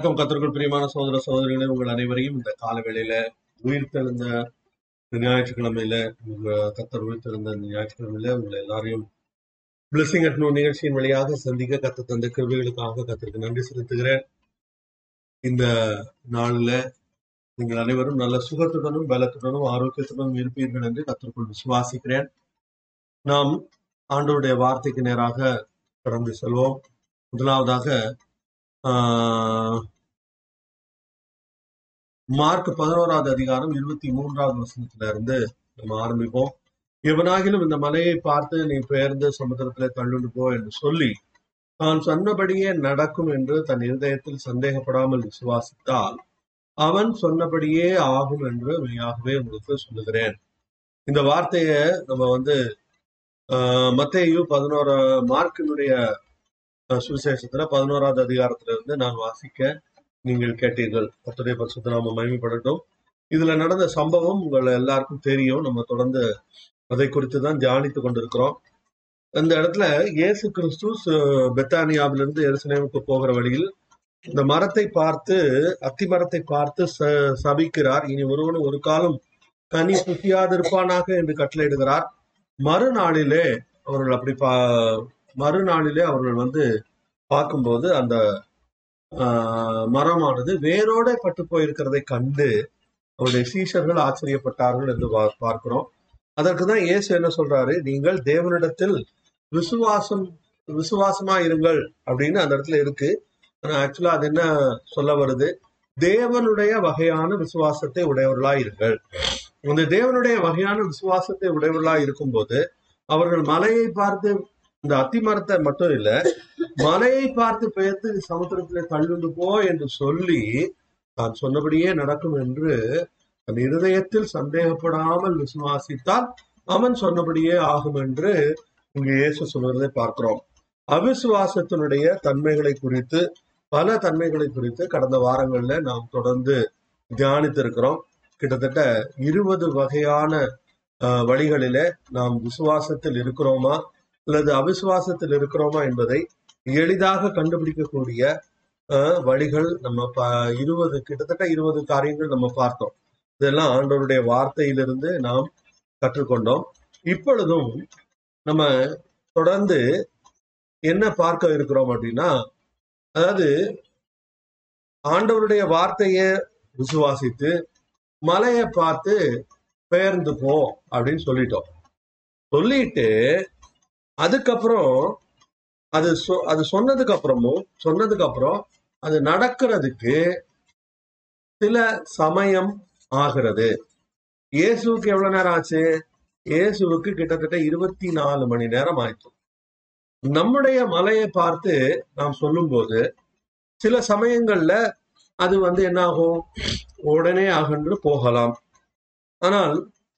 வணக்கம் கத்தர்கள் பிரியமான சகோதர சகோதரிகளே உங்கள் அனைவரையும் இந்த கால வேளையில உயிர்த்தெழுந்த இந்த ஞாயிற்றுக்கிழமையில உங்க கத்தர் உயிர்த்தெழுந்த இந்த ஞாயிற்றுக்கிழமையில உங்களை எல்லாரையும் பிளஸிங் அட் நோ நிகழ்ச்சியின் வழியாக சந்திக்க கத்த தந்த கிருபைகளுக்காக கத்திற்கு நன்றி செலுத்துகிறேன் இந்த நாளில் நீங்கள் அனைவரும் நல்ல சுகத்துடனும் பலத்துடனும் ஆரோக்கியத்துடனும் இருப்பீர்கள் என்று கத்திற்குள் விசுவாசிக்கிறேன் நாம் ஆண்டவருடைய வார்த்தைக்கு நேராக கடந்து செல்வோம் முதலாவதாக ஆஹ், மார்க் பதினோராவது அதிகாரம் இருபத்தி மூன்றாவது வசனத்துல இருந்து நம்ம ஆரம்பிப்போம் எவனாகிலும் இந்த மலையை பார்த்து நீ பெயர்ந்து சமுத்திரத்திலே தள்ளுண்டு போ என்று சொல்லி தான் சொன்னபடியே நடக்கும் என்று தன் இருதயத்தில் சந்தேகப்படாமல் விசுவாசித்தால் அவன் சொன்னபடியே ஆகும் என்று மெய்யாகவே உங்களுக்கு சொல்லுகிறேன் இந்த வார்த்தையை நம்ம வந்து ஆஹ், மத்தேயு பதினோரா மார்க்கினுடைய அஹ், சுவிசேஷத்துல பதினோராவது அதிகாரத்துல இருந்து நான் வாசிக்க நீங்கள் கேட்டீர்கள் கர்த்தருடைய பரிசுத்த நாம மகிமைப்படட்டும் இதுல நடந்த சம்பவம் உங்கள் எல்லாருக்கும் தெரியும் நம்ம தொடர்ந்து அதை குறித்து தான் தியானித்து கொண்டிருக்கிறோம் அந்த இடத்துல இயேசு கிறிஸ்து ச- பெத்தானியாவிலிருந்து எருசலேமுக்கு போகிற வழியில் இந்த மரத்தை பார்த்து அத்தி மரத்தை பார்த்து ச- சபிக்கிறார் இனி ஒருவனும் ஒரு காலம் கனி புசியாதிருப்பானாக என்று கட்டளையிடுகிறார் மறுநாளிலே அவர்கள் அப்படி பா மறுநாளிலே அவர்கள் வந்து பார்க்கும்போது அந்த ஆஹ், மரமானது வேரோட பட்டு போயிருக்கிறதை கண்டு அவருடைய சீஷர்கள் ஆச்சரியப்பட்டார்கள் என்று பா- பார்க்கிறோம் அதற்கு தான் இயேசு என்ன சொல்றாரு நீங்கள் தேவனிடத்தில் விசுவாசம் விசுவாசமா இருங்கள் அப்படின்னு அந்த இடத்துல இருக்கு ஆனா ஆக்சுவலா அது என்ன சொல்ல வருது தேவனுடைய வகையான விசுவாசத்தை உடையவர்களா இருங்கள் அந்த தேவனுடைய வகையான விசுவாசத்தை உடையவர்களா இருக்கும்போது அவர்கள் மலையை பார்த்து இந்த அத்தி மரத்தை மட்டும் இல்ல மலையை பார்த்து பெயர்த்து சமுத்திரத்திலே தள்ளுண்டு போ என்று சொல்லி தான் சொன்னபடியே நடக்கும் என்று தன் இருதயத்தில் சந்தேகப்படாமல் விசுவாசித்தால் அவன் சொன்னபடியே ஆகும் என்று இங்கு இயேசு சொல்வதை பார்க்கிறோம் அவிசுவாசத்தினுடைய தன்மைகளை குறித்து பல தன்மைகளை குறித்து கடந்த வாரங்கள்ல நாம் தொடர்ந்து தியானித்திருக்கிறோம் கிட்டத்தட்ட இருபது வகையான அஹ், வழிகளிலே நாம் விசுவாசத்தில் இருக்கிறோமா அல்லது அவிசுவாசத்தில் இருக்கிறோமா என்பதை எளிதாக கண்டுபிடிக்கக்கூடிய அஹ், வழிகள் நம்ம ப- இருபது கிட்டத்தட்ட இருபது காரியங்கள் நம்ம பார்த்தோம் இதெல்லாம் ஆண்டவருடைய வார்த்தையிலிருந்து நாம் கற்றுக்கொண்டோம் இப்பொழுதும் நம்ம தொடர்ந்து என்ன பார்க்க இருக்கிறோம் அப்படின்னா அதாவது ஆண்டவருடைய வார்த்தையை விசுவாசித்து மலையை பார்த்து பெயர்ந்து போ அப்படின்னு சொல்லிட்டோம் சொல்லிட்டு அதுக்கப்புறம் அது சொ- அது சொன்னதுக்கு அப்புறமும் சொன்னதுக்கு அப்புறம் அது நடக்கிறதுக்கு சில சமயம் ஆகிறது இயேசுவுக்கு எவ்வளவு நேரம் ஆச்சு இயேசுவுக்கு கிட்டத்தட்ட இருபத்தி நாலு மணி நேரம் ஆயிடுச்சு நம்முடைய மலையை பார்த்து நாம் சொல்லும்போது சில சமயங்கள்ல அது வந்து என்ன ஆகும் உடனே அகன்று போகலாம் ஆனால்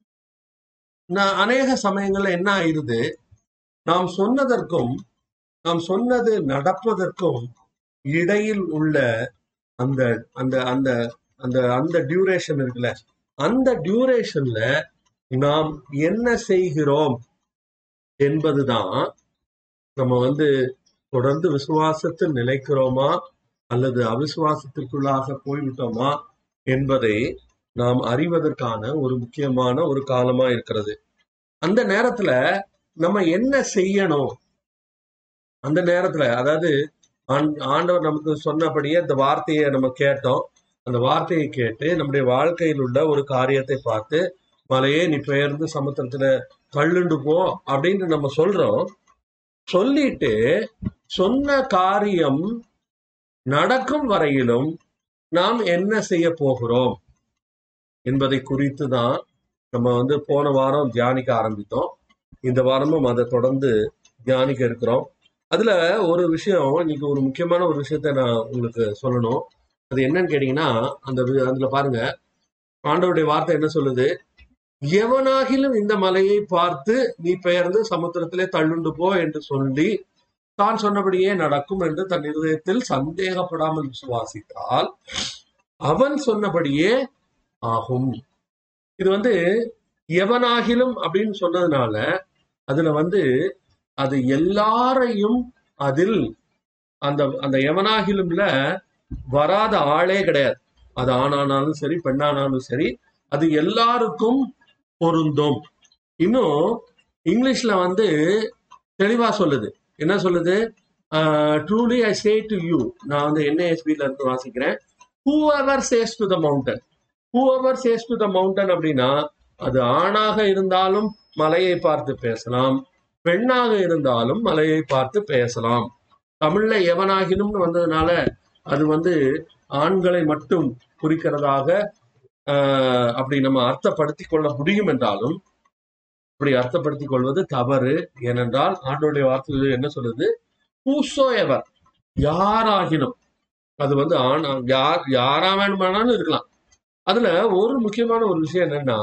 நான் அநேக சமயங்கள்ல என்ன ஆயிருது நாம் சொன்னதற்கும் நாம் சொன்னது நடப்பதற்கும் இடையில் உள்ள அந்த அந்த அந்த அந்த அந்த டியூரேஷன் இருக்குல்ல அந்த டியூரேஷன்ல நாம் என்ன செய்கிறோம் என்பதுதான் நம்ம வந்து தொடர்ந்து விசுவாசத்தில் நிலைக்கிறோமா அல்லது அவிசுவாசத்திற்குள்ளாக போய்விட்டோமா என்பதை நாம் அறிவதற்கான ஒரு முக்கியமான ஒரு காலமா இருக்கிறது அந்த நேரத்துல நம்ம என்ன செய்யணும் அந்த நேரத்துல அதாவது ஆண்- ஆண்டவர் நமக்கு சொன்னபடியே அந்த வார்த்தையை நம்ம கேட்டோம் அந்த வார்த்தையை கேட்டு நம்முடைய வாழ்க்கையில் உள்ள ஒரு காரியத்தை பார்த்து மலையே நீ பெயர்ந்து சமுத்திரத்துல தள்ளுண்டு போ அப்படின்னு நம்ம சொல்றோம் சொல்லிட்டு சொன்ன காரியம் நடக்கும் வரையிலும் நாம் என்ன செய்ய போகிறோம் என்பதை குறித்து தான் நம்ம வந்து போன வாரம் தியானிக்க ஆரம்பித்தோம் இந்த வாரமும் அதை தொடர்ந்து தியானிக்க இருக்கிறோம் அதுல ஒரு விஷயம் இன்னைக்கு ஒரு முக்கியமான ஒரு விஷயத்த நான் உங்களுக்கு சொல்லணும் அது என்னன்னு கேட்டீங்கன்னா அந்த வி- அதுல பாருங்க ஆண்டவருடைய வார்த்தை என்ன சொல்லுது எவனாகிலும் இந்த மலையை பார்த்து நீ பெயர்ந்து சமுத்திரத்திலே தள்ளுண்டு போ என்று சொல்லி தான் சொன்னபடியே நடக்கும் என்று தன் இருதயத்தில் சந்தேகப்படாமல் விசுவாசித்தால் அவன் சொன்னபடியே ஆகும் இது வந்து எவனாகிலும் அப்படின்னு சொன்னதுனால அதுல வந்து அது எல்லாரையும் அதில் அந்த அந்த எவனாகிலும்ல வராத ஆளே கிடையாது அது ஆணானாலும் சரி பெண்ணானாலும் சரி அது எல்லாருக்கும் பொருந்தும் இன்னும் இங்கிலீஷ்ல வந்து தெளிவா சொல்லுது என்ன சொல்லுது truly I say to you நான் வந்து என்ஏஎஸ்பில இருந்து வாசிக்கிறேன் whoever says to the mountain whoever says to the mountain அப்படின்னா அது ஆணாக இருந்தாலும் மலையை பார்த்து பேசலாம் பெண்ணாக இருந்தாலும் மலையை பார்த்து பேசலாம் தமிழ்ல எவனாகினும்னு வந்ததுனால அது வந்து ஆண்களை மட்டும் குறிக்கிறதாக ஆஹ், அப்படி நம்ம அர்த்தப்படுத்திக் கொள்ள முடியும் என்றாலும் அப்படி அர்த்தப்படுத்திக் கொள்வது தவறு ஏனென்றால் ஆண்டோடைய வார்த்தையில் என்ன சொல்லுது பூசோ எவர் யாராகினும் அது வந்து ஆண் யார் யாரா வேணுமானாலும் இருக்கலாம் அதுல ஒரு முக்கியமான ஒரு விஷயம் என்னன்னா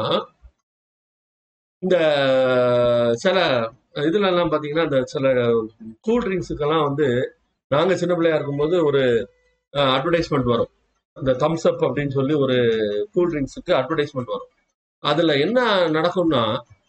இந்த சில இதுல எல்லாம் பாத்தீங்கன்னா இந்த சில கூல் ட்ரிங்க்ஸுக்கெல்லாம் வந்து நாங்க சின்ன பிள்ளையா இருக்கும்போது ஒரு அட்வர்டைஸ்மெண்ட் வரும் அந்த தம்ஸ் அப் அப்படின்னு சொல்லி ஒரு கூல் ட்ரிங்க்ஸுக்கு அட்வர்டைஸ்மெண்ட் வரும் அதுல என்ன நடக்கும்னா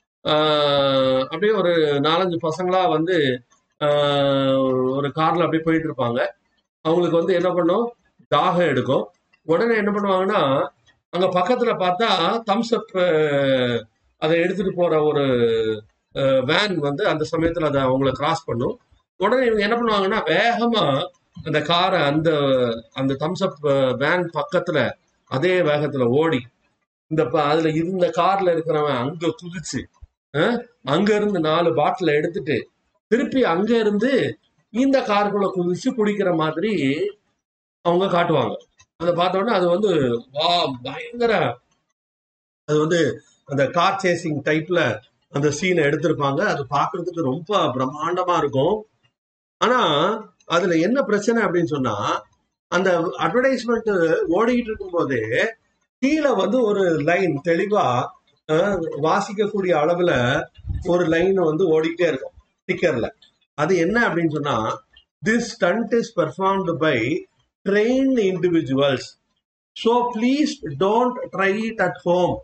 ஆஹ், அப்படியே ஒரு நாலஞ்சு பசங்களா வந்து ஆஹ், ஒரு கார்ல அப்படியே போயிட்டு இருப்பாங்க அவங்களுக்கு வந்து என்ன பண்ணும் தாகம் எடுக்கும் உடனே என்ன பண்ணுவாங்கன்னா அங்க பக்கத்துல பார்த்தா தம்ஸ் அப் அதை எடுத்துட்டு போற ஒரு வேன் வந்து அந்த சமயத்துல அதை அவங்கள கிராஸ் பண்ணும் உடனே இவங்க என்ன பண்ணுவாங்கன்னா வேகமா அந்த காரை அந்த அந்த தம்ஸ் அப் வேன் பக்கத்துல அதே வேகத்துல ஓடி இந்த ப- அதுல இருந்த கார்ல இருக்கிறவன் அங்க குதிச்சு அஹ், அங்க இருந்து நாலு பாட்டில எடுத்துட்டு திருப்பி அங்க இருந்து இந்த காருக்குள்ள குதிச்சு குடிக்கிற மாதிரி அவங்க காட்டுவாங்க அதை பார்த்த உடனே அது வந்து வா பயங்கர அது வந்து அந்த கார் சேசிங் டைப்ல அந்த சீனை எடுத்திருப்பாங்க அது பார்க்கிறதுக்கு ரொம்ப பிரம்மாண்டமா இருக்கும் ஆனா அதுல என்ன பிரச்சனை அப்படின்னு சொன்னா அந்த அட்வர்டைஸ்மெண்ட் ஓடிக்கிட்டு இருக்கும் போதே கீழே வந்து ஒரு லைன் தெளிவா அஹ், வாசிக்கக்கூடிய அளவுல ஒரு லைன் வந்து ஓடிக்கிட்டே இருக்கும் ஸ்டிக்கர்ல அது என்ன அப்படின்னு சொன்னா this stunt is performed by trained individuals so please don't try it at home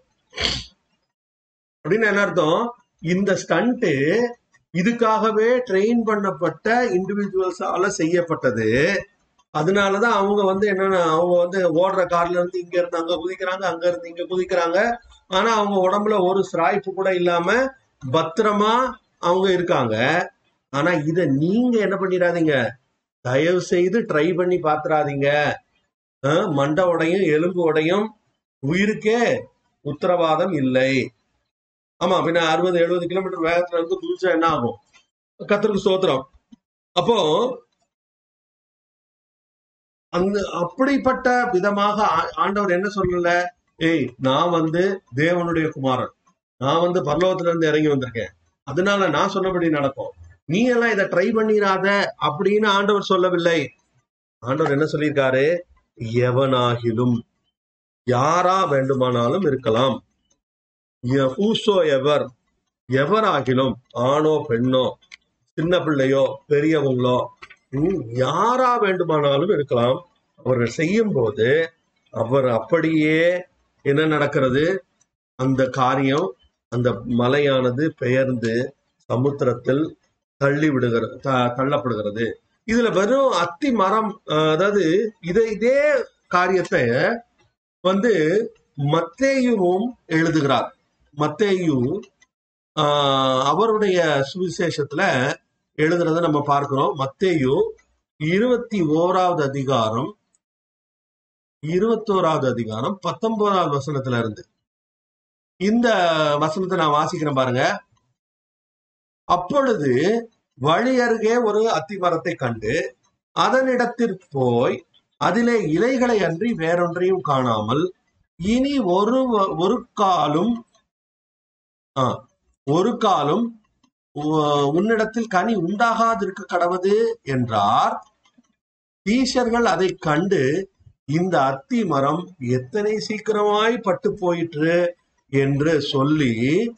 அப்படின்னு என்ன அர்த்தம் இந்த ஸ்டண்ட்டு இதுக்காகவே ட்ரெயின் பண்ணப்பட்ட இண்டிவிஜுவல்ஸால செய்யப்பட்டது அதனாலதான் அவங்க வந்து என்னன்னா அவங்க வந்து ஓடுற கார்ல இருந்து இங்க இருந்து அங்க குதிக்கிறாங்க அங்க இருந்து இங்க குதிக்கிறாங்க ஆனா அவங்க உடம்புல ஒரு சிராய்ப்பு கூட இல்லாம பத்திரமா அவங்க இருக்காங்க ஆனா இத நீங்க என்ன பண்ணிடாதீங்க தயவு செய்து ட்ரை பண்ணி பாத்துறாதீங்க அஹ், மண்டை உடையும் எலும்பு உடையும் உயிருக்கே உத்தரவாதம் இல்லை ஆமா பின்ன அறுபது எழுபது கிலோமீட்டர் வேகத்துல இருந்து குதிச்சா என்ன ஆகும் கத்தருக்கு சோத்திரம் அப்போ அந்த அப்படிப்பட்ட விதமாக ஆ- ஆண்டவர் என்ன சொல்லல ஏய் நான் வந்து தேவனுடைய குமாரன் நான் வந்து பரலோகத்துல இருந்து இறங்கி வந்திருக்கேன் அதனால நான் சொன்னபடி நடக்கும் நீ எல்லாம் இதை ட்ரை பண்ணிராத அப்படின்னு ஆண்டவர் சொல்லவில்லை ஆண்டவர் என்ன சொல்லியிருக்காரு எவனாகிலும் யாரா வேண்டுமானாலும் இருக்கலாம் ஹூசோ எவர் எவராகிலும் ஆணோ பெண்ணோ சின்ன பிள்ளையோ பெரியவங்களோ ம், யாரா வேண்டுமானாலும் இருக்கலாம் அவர்கள் செய்யும் போது அவர் அப்படியே என்ன நடக்கிறது அந்த காரியம் அந்த மலையானது பெயர்ந்து சமுத்திரத்தில் தள்ளி விடுகிற த- தள்ளப்படுகிறது இதுல வெறும் அத்தி மரம் அஹ், அதாவது இதை இதே காரியத்தை வந்து மத்தேயுவும் எழுதுகிறார் மத்தேயு ஆஹ், அவருடைய சுவிசேஷத்துல எழுதுறத நம்ம பார்க்கிறோம் மத்தேயு இருபத்தி ஓராவது அதிகாரம் இருபத்தோராவது அதிகாரம் பத்தொன்பதாவது வசனத்துல இருந்து இந்த வசனத்தை நான் வாசிக்கிறேன் பாருங்க அப்பொழுது வழி அருகே ஒரு அத்தி மரத்தை கண்டு அதனிடத்திற்கு போய் அதிலே இலைகளை அன்றி வேறொன்றையும் காணாமல் இனி ஒரு வ- ஒரு காலும் ஆ, ஒரு காலும் உ- உன்னிடத்தில் கனி உண்டாகாதிருக்க கடவது என்றார் டீச்சர்கள் அதை கண்டு இந்த அத்தி மரம் எத்தனை சீக்கிரமாய் பட்டு போயிற்று என்று சொல்லி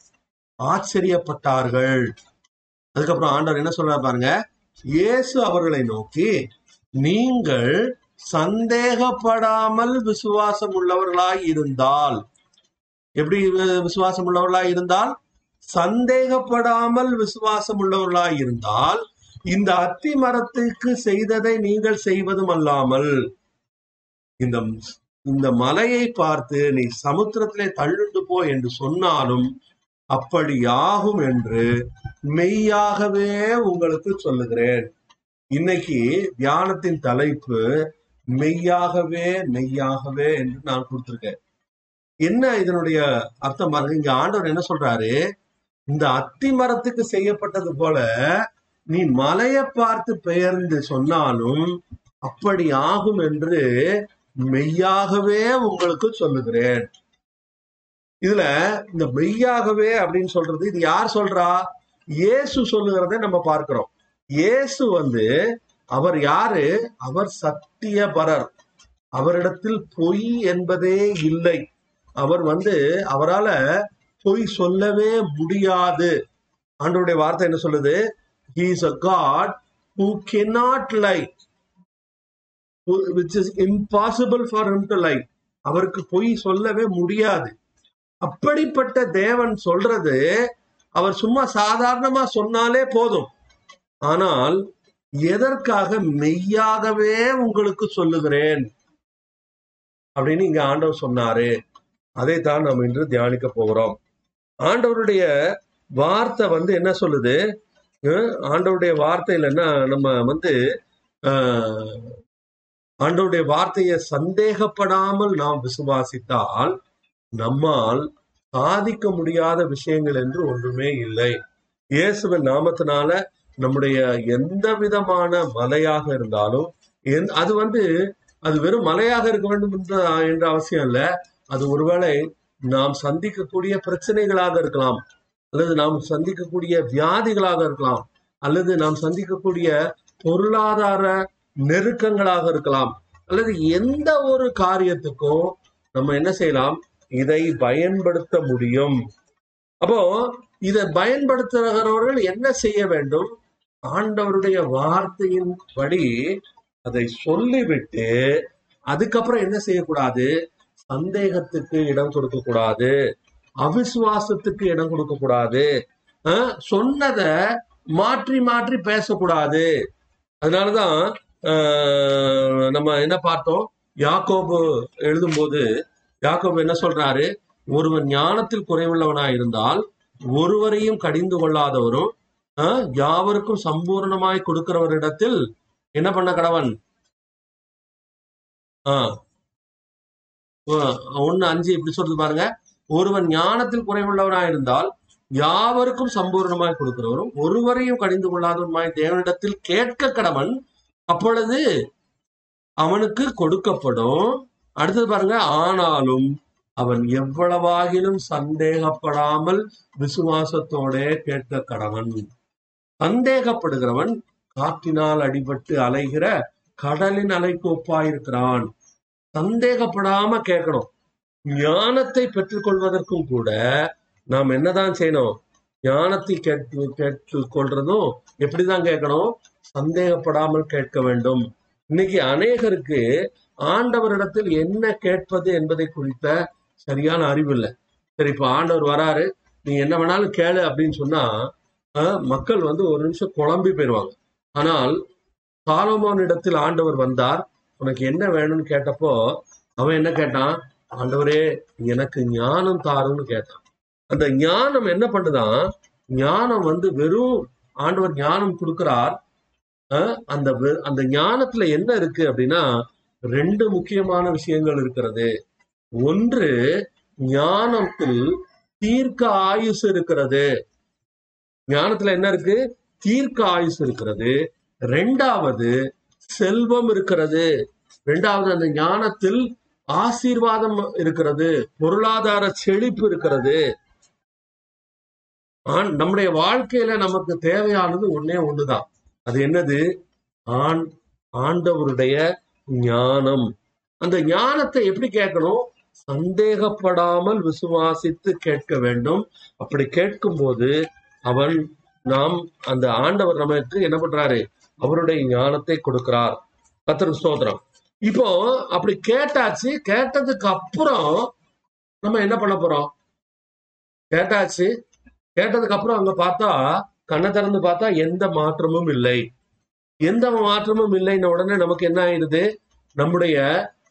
ஆச்சரியப்பட்டார்கள் அதுக்கப்புறம் ஆண்டவர் என்ன சொல்றாரு பாருங்க இயேசு அவர்களை நோக்கி நீங்கள் சந்தேகப்படாமல் விசுவாசம் உள்ளவர்களாய் இருந்தால் எப்படி வி- விசுவாசம் உள்ளவர்களாய் இருந்தால் சந்தேகப்படாமல் விசுவாசம் உள்ளவர்களாய் இருந்தால் இந்த அத்தி மரத்துக்கு செய்ததை நீங்கள் செய்வதும் அல்லாமல் இந்த இந்த மலையை பார்த்து நீ சமுத்திரத்திலே தள்ளுண்டு போ என்று சொன்னாலும் அப்படியாகும் என்று மெய்யாகவே உங்களுக்கு சொல்லுகிறேன் இன்னைக்கு தியானத்தின் தலைப்பு மெய்யாகவே மெய்யாகவே என்று நான் கொடுத்திருக்கேன் என்ன இதனுடைய அர்த்தம் பாருங்க இங்க ஆண்டவர் என்ன சொல்றாரு இந்த அத்தி மரத்துக்கு செய்யப்பட்டது போல நீ மலையை பார்த்து பெயர்ந்து சொன்னாலும் அப்படி ஆகும் என்று மெய்யாகவே உங்களுக்கு சொல்லுகிறேன் இதுல இந்த மெய்யாகவே அப்படின்னு சொல்றது இது யார் சொல்றா இயேசு சொல்லுகிறதை நம்ம பார்க்கிறோம் இயேசு வந்து அவர் யாரு அவர் சத்தியபரர் அவரிடத்தில் பொய் என்பதே இல்லை அவர் வந்து அவரால பொய் சொல்லவே முடியாது ஆண்டவருடைய வார்த்தை என்ன சொல்லுது he is a god who cannot lie who- which is impossible for him to lie அவருக்கு பொய் சொல்லவே முடியாது அப்படிப்பட்ட தேவன் சொல்றது அவர் சும்மா சாதாரணமா சொன்னாலே போதும் ஆனால் எதற்காக மெய்யாகவே உங்களுக்கு சொல்லுகிறேன் அப்படின்னு இங்க ஆண்டவர் சொன்னாரு அதைத்தான் நாம் இன்று தியானிக்க போகிறோம் ஆண்டவருடைய வார்த்தை வந்து என்ன சொல்லுது அஹ் ஆண்டவருடைய வார்த்தையில என்ன நம்ம வந்து ஆஹ், ஆண்டவருடைய வார்த்தையை சந்தேகப்படாமல் நாம் விசுவாசித்தால் நம்மால் சாதிக்க முடியாத விஷயங்கள் என்று ஒன்றுமே இல்லை இயேசுவின் நாமத்தினால நம்முடைய எந்த விதமான மலையாக இருந்தாலும் எந்த- அது வந்து அது வெறும் மலையாக இருக்க வேண்டும் என்ற என்ற அவசியம் இல்லை அது ஒருவேளை நாம் சந்திக்கக்கூடிய பிரச்சனைகளாக இருக்கலாம் அல்லது நாம் சந்திக்கக்கூடிய வியாதிகளாக இருக்கலாம் அல்லது நாம் சந்திக்கக்கூடிய பொருளாதார நெருக்கங்களாக இருக்கலாம் அல்லது எந்த ஒரு காரியத்துக்கும் நம்ம என்ன செய்யலாம் இதை பயன்படுத்த முடியும் அப்போ இதை பயன்படுத்துகிறவர்கள் என்ன செய்ய வேண்டும் ஆண்டவருடைய வார்த்தையின் படி அதை சொல்லிவிட்டு அதுக்கப்புறம் என்ன செய்யக்கூடாது சந்தேகத்துக்கு இடம் கொடுக்க கூடாது அவிசுவாசத்துக்கு இடம் கொடுக்க கூடாது அஹ், சொன்னதை மாற்றி மாற்றி பேசக்கூடாது அதனாலதான் அஹ், நம்ம என்ன பார்த்தோம் யாக்கோபு எழுதும்போது யாக்கோபு என்ன சொல்றாரு ஒருவன் ஞானத்தில் குறைவுள்ளவனாய் இருந்தால் ஒருவரையும் கடிந்து கொள்ளாதவரும் அஹ், யாவருக்கும் சம்பூர்ணமாய் கொடுக்கிறவரிடத்தில் என்ன பண்ண கடவன் ஆஹ் ஒன்னு அஞ்சு இப்படி சொல்றது பாருங்க ஒருவன் ஞானத்தில் குறைவுள்ளவனாய் இருந்தால் யாவருக்கும் சம்பூர்ணமாய் கொடுக்கிறவரும் ஒருவரையும் கடிந்து கொள்ளாதவருமாய் தேவனிடத்தில் கேட்க கடவன் அப்பொழுது அவனுக்கு கொடுக்கப்படும் அடுத்தது பாருங்க ஆனாலும் அவன் எவ்வளவாகிலும் சந்தேகப்படாமல் விசுவாசத்தோட கேட்க கடவன் சந்தேகப்படுகிறவன் காற்றினால் அடிபட்டு அலைகிற கடலின் அலைக்கு ஒப்பாயிருக்கிறான் சந்தேகப்படாம கேட்கணும் ஞானத்தை பெற்றுக்கொள்வதற்கும் கூட நாம் என்னதான் செய்யணும் ஞானத்தை கேட்டு கேட்டுக் கொள்றதும் எப்படிதான் கேட்கணும் சந்தேகப்படாமல் கேட்க வேண்டும் இன்னைக்கு அநேகருக்கு ஆண்டவரிடத்தில் என்ன கேட்பது என்பதை குறித்த சரியான அறிவு இல்லை சரி இப்ப ஆண்டவர் வராரு நீ என்ன வேணாலும் கேளு அப்படின்னு சொன்னா அஹ், மக்கள் வந்து ஒரு நிமிஷம் குழம்பி போயிடுவாங்க ஆனால் சாலமோனிடத்தில் ஆண்டவர் வந்தார் உனக்கு என்ன வேணும்னு கேட்டப்போ அவன் என்ன கேட்டான் ஆண்டவரே எனக்கு ஞானம் தாருன்னு கேட்டான் அந்த ஞானம் என்ன பண்ணுதான் ஞானம் வந்து வெறும் ஆண்டவர் ஞானம் கொடுக்கிறார் அஹ், அந்த வெ- அந்த ஞானத்துல என்ன இருக்கு அப்படின்னா ரெண்டு முக்கியமான விஷயங்கள் இருக்கிறது ஒன்று ஞானத்தில் தீர்க்க ஆயுசு இருக்கிறது ஞானத்துல என்ன இருக்கு தீர்க்க ஆயுசு இருக்கிறது ரெண்டாவது செல்வம் இருக்கிறது ரெண்டாவது அந்த ஞானத்தில் ஆசீர்வாதம் இருக்கிறது பொருளாதார செழிப்பு இருக்கிறது ஆண் நம்முடைய வாழ்க்கையில நமக்கு தேவையானது ஒண்ணே ஒண்ணுதான் அது என்னது ஆண் ஆண்டவருடைய ஞானம் அந்த ஞானத்தை எப்படி கேட்கணும் சந்தேகப்படாமல் விசுவாசித்து கேட்க வேண்டும் அப்படி கேட்கும்போது அவன் நாம் அந்த ஆண்டவர் நமக்கு என்ன பண்றாரு அவருடைய ஞானத்தை கொடுக்கிறார் கத்திர ஸ்தோத்திரம் இப்போ அப்படி கேட்டாச்சு கேட்டதுக்கு அப்புறம் நம்ம என்ன பண்ண போறோம் கேட்டாச்சு கேட்டதுக்கு அப்புறம் அங்க பார்த்தா கண்ணை திறந்து பார்த்தா எந்த மாற்றமும் இல்லை எந்த மாற்றமும் இல்லைன்ன உடனே நமக்கு என்ன ஆயிடுது நம்முடைய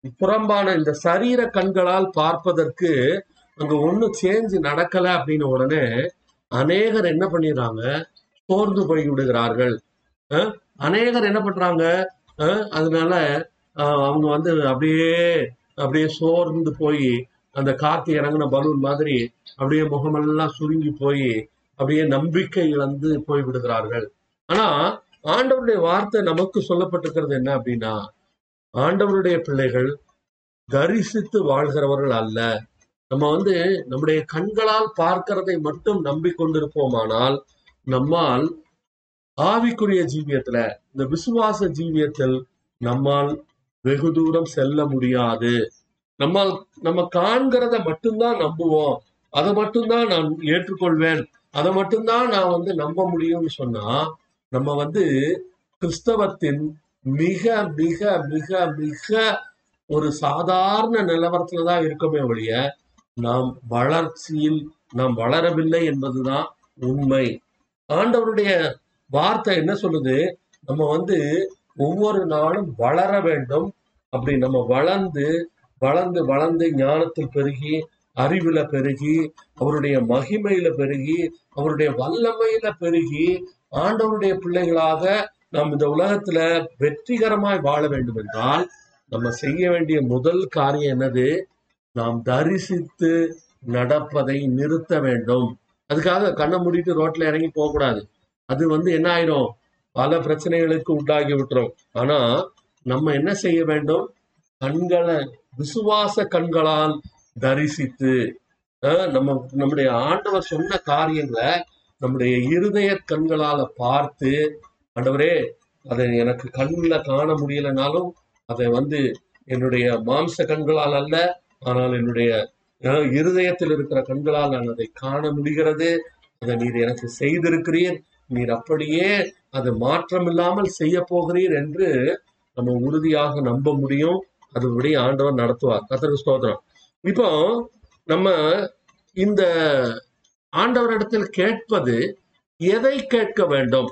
புறம்பான இந்த சரீர கண்களால் பார்ப்பதற்கு அங்க ஒண்ணும் சேஞ்ச் நடக்கல அப்படின்னு உடனே அநேகர் என்ன பண்ணிடுறாங்க சோர்ந்து போய் விடுகிறார்கள் அஹ், அநேகர் என்ன பண்றாங்க அஹ், அதனால அஹ், அவங்க வந்து அப்படியே அப்படியே சோர்ந்து போய் அந்த காத்து இறங்கின பலூன் மாதிரி அப்படியே முகமெல்லாம் சுருங்கி போய் அப்படியே நம்பிக்கை இழந்து போய் விடுகிறார்கள் ஆனா ஆண்டவருடைய வார்த்தை நமக்கு சொல்லப்பட்டிருக்கிறது என்ன அப்படின்னா ஆண்டவருடைய பிள்ளைகள் தரிசித்து வாழ்கிறவர்கள் அல்ல நம்ம வந்து நம்முடைய கண்களால் பார்க்கிறதை மட்டும் நம்பிக்கொண்டிருப்போமானால் நம்மால் ஆவிக்குரிய ஜீவியத்துல இந்த விசுவாச ஜீவியத்தில் நம்மால் வெகு தூரம் செல்ல முடியாது நம்மால் நம்ம காண்கிறத மட்டும்தான் நம்புவோம் அதை மட்டும்தான் நான் ஏற்றுக்கொள்வேன் அதை மட்டும்தான் நான் வந்து நம்ப முடியும்னு சொன்னா நம்ம வந்து கிறிஸ்தவத்தின் மிக மிக மிக மிக ஒரு சாதாரண நிலவரத்துல தான் இருக்கமே ஒழிய நாம் வளர்ச்சியில் நாம் வளரவில்லை என்பதுதான் உண்மை ஆண்டவருடைய வார்த்தை என்ன சொல்லுது நம்ம வந்து ஒவ்வொரு நாளும் வளர வேண்டும் அப்படி நம்ம வளர்ந்து வளர்ந்து வளர்ந்து ஞானத்தில் பெருகி அறிவுல பெருகி அவருடைய மகிமையில பெருகி அவருடைய வல்லமையில பெருகி ஆண்டவருடைய பிள்ளைகளாக நாம் இந்த உலகத்துல வெற்றிகரமாய் வாழ வேண்டும் என்றால் நம்ம செய்ய வேண்டிய முதல் காரியம் என்னது நாம் தரிசித்து நடப்பதை நிறுத்த வேண்டும் அதுக்காக கண்ணை மூடிட்டு ரோட்ல இறங்கி போக கூடாது அது வந்து என்ன ஆயிரும் பல பிரச்சனைகளுக்கு உண்டாகி விட்டுரும் ஆனா நம்ம என்ன செய்ய வேண்டும் கண்களை விசுவாச கண்களால் தரிசித்து அஹ், நம்ம நம்முடைய ஆண்டவர் சொன்ன காரியங்களை நம்முடைய இருதய கண்களால பார்த்து ஆண்டவரே அதை எனக்கு கண்ணில் காண முடியலனாலும் அதை வந்து என்னுடைய மாம்ச கண்களால் அல்ல ஆனால் என்னுடைய அஹ், இருதயத்தில் இருக்கிற கண்களால் நான் அதை காண முடிகிறது அதை நீர் எனக்கு செய்திருக்கிறீர் நீர் அப்படியே அது மாற்றமில்லாமல் செய்ய போகிறீர் என்று நம்ம உறுதியாக நம்ப முடியும் அதுபடி ஆண்டவர் நடத்துவார் கத்தருக்கு ஸ்தோத்திரம் இப்போ நம்ம இந்த ஆண்டவரிடத்தில் கேட்பது எதை கேட்க வேண்டும்